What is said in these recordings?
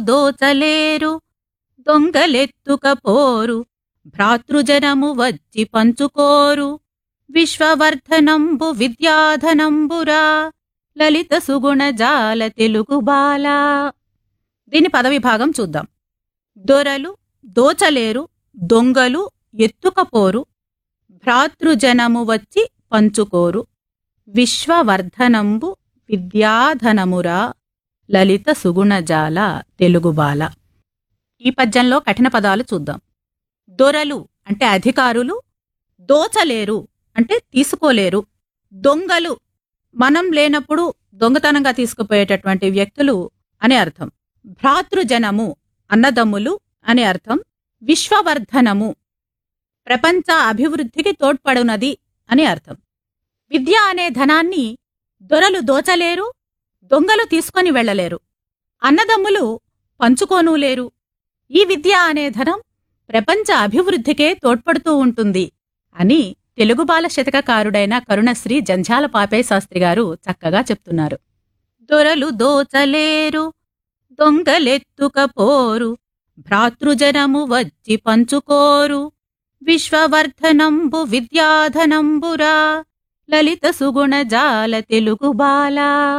దోచలేరు దొంగలెత్తుకపోరు భ్రాతృజనము వచ్చి పంచుకోరు విశ్వవర్ధనంబు విద్యాధనంబురా లలిత సుగుణ జాల తెలుగు బాల దీని పదవిభాగం చూద్దాం దొరలు దోచలేరు దొంగలు ఎత్తుకపోరు భ్రాతృజనము వచ్చి పంచుకోరు విశ్వవర్ధనంబు విద్యాధనమురా లలిత సుగుణజాల తెలుగుబాల ఈ పద్యంలో కఠిన పదాలు చూద్దాం దొరలు అంటే అధికారులు దోచలేరు అంటే తీసుకోలేరు దొంగలు మనం లేనప్పుడు దొంగతనంగా తీసుకుపోయేటటువంటి వ్యక్తులు అనే అర్థం భ్రాతృజనము అన్నదమ్ములు అనే అర్థం విశ్వవర్ధనము ప్రపంచ అభివృద్ధికి తోడ్పడునది అని అర్థం విద్య అనే ధనాన్ని దొరలు దోచలేరు దొంగలు తీసుకొని వెళ్ళలేరు అన్నదమ్ములు పంచుకోనూ లేరు ఈ విద్య అనే ధనం ప్రపంచ అభివృద్ధికే తోడ్పడుతూ ఉంటుంది అని తెలుగు బాల శతకకారుడైన కరుణశ్రీ జంఝాల పాపయ్య శాస్త్రి గారు చక్కగా చెప్తున్నారు దొరలు దోచలేరు దొంగలెత్తుకపోరు భ్రాతృజనము వచ్చి పంచుకోరు విశ్వవర్ధనంబు విద్యాధనంబురా లలిత సుగుణ జాల తెలుగు బాల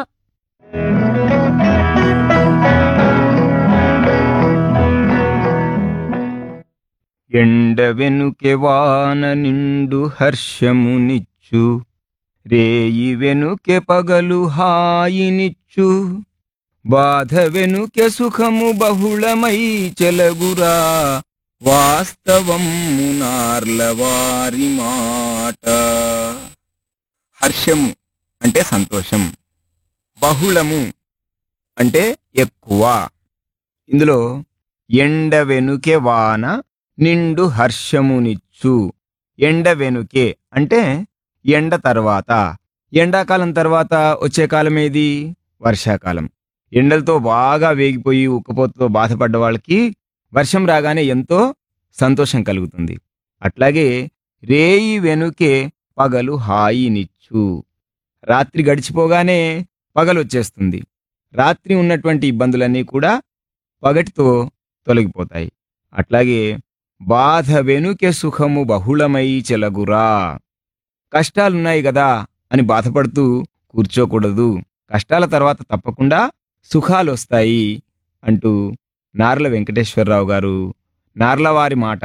ఎండ వెనుకె వాన నిండు హర్షమునిచ్చు రేయి వెనుకె పగలు హాయినిచ్చు బాధ వెనుకె సుఖము బహుళమై చెలగురా వాస్తవము నార్లవారి మాట హర్షము అంటే సంతోషం బహుళము అంటే ఎక్కువ ఇందులో ఎండ వెనుకె వాన నిండు హర్షమునిచ్చు ఎండ వెనుకే అంటే ఎండ తర్వాత ఎండాకాలం తర్వాత వచ్చే కాలం ఏది వర్షాకాలం ఎండలతో బాగా వేగిపోయి ఉక్కపోతతో బాధపడ్డ వాళ్ళకి వర్షం రాగానే ఎంతో సంతోషం కలుగుతుంది అట్లాగే రేయి వెనుకే పగలు హాయినిచ్చు రాత్రి గడిచిపోగానే పగలు వచ్చేస్తుంది రాత్రి ఉన్నటువంటి ఇబ్బందులన్నీ కూడా పగటితో తొలగిపోతాయి అట్లాగే బాధ వెనుకె సుఖము బహుళమై చెలగురా కష్టాలున్నాయి కదా అని బాధపడుతూ కూర్చోకూడదు కష్టాల తర్వాత తప్పకుండా సుఖాలు వస్తాయి అంటూ నార్ల వెంకటేశ్వరరావు గారు నార్లవారి మాట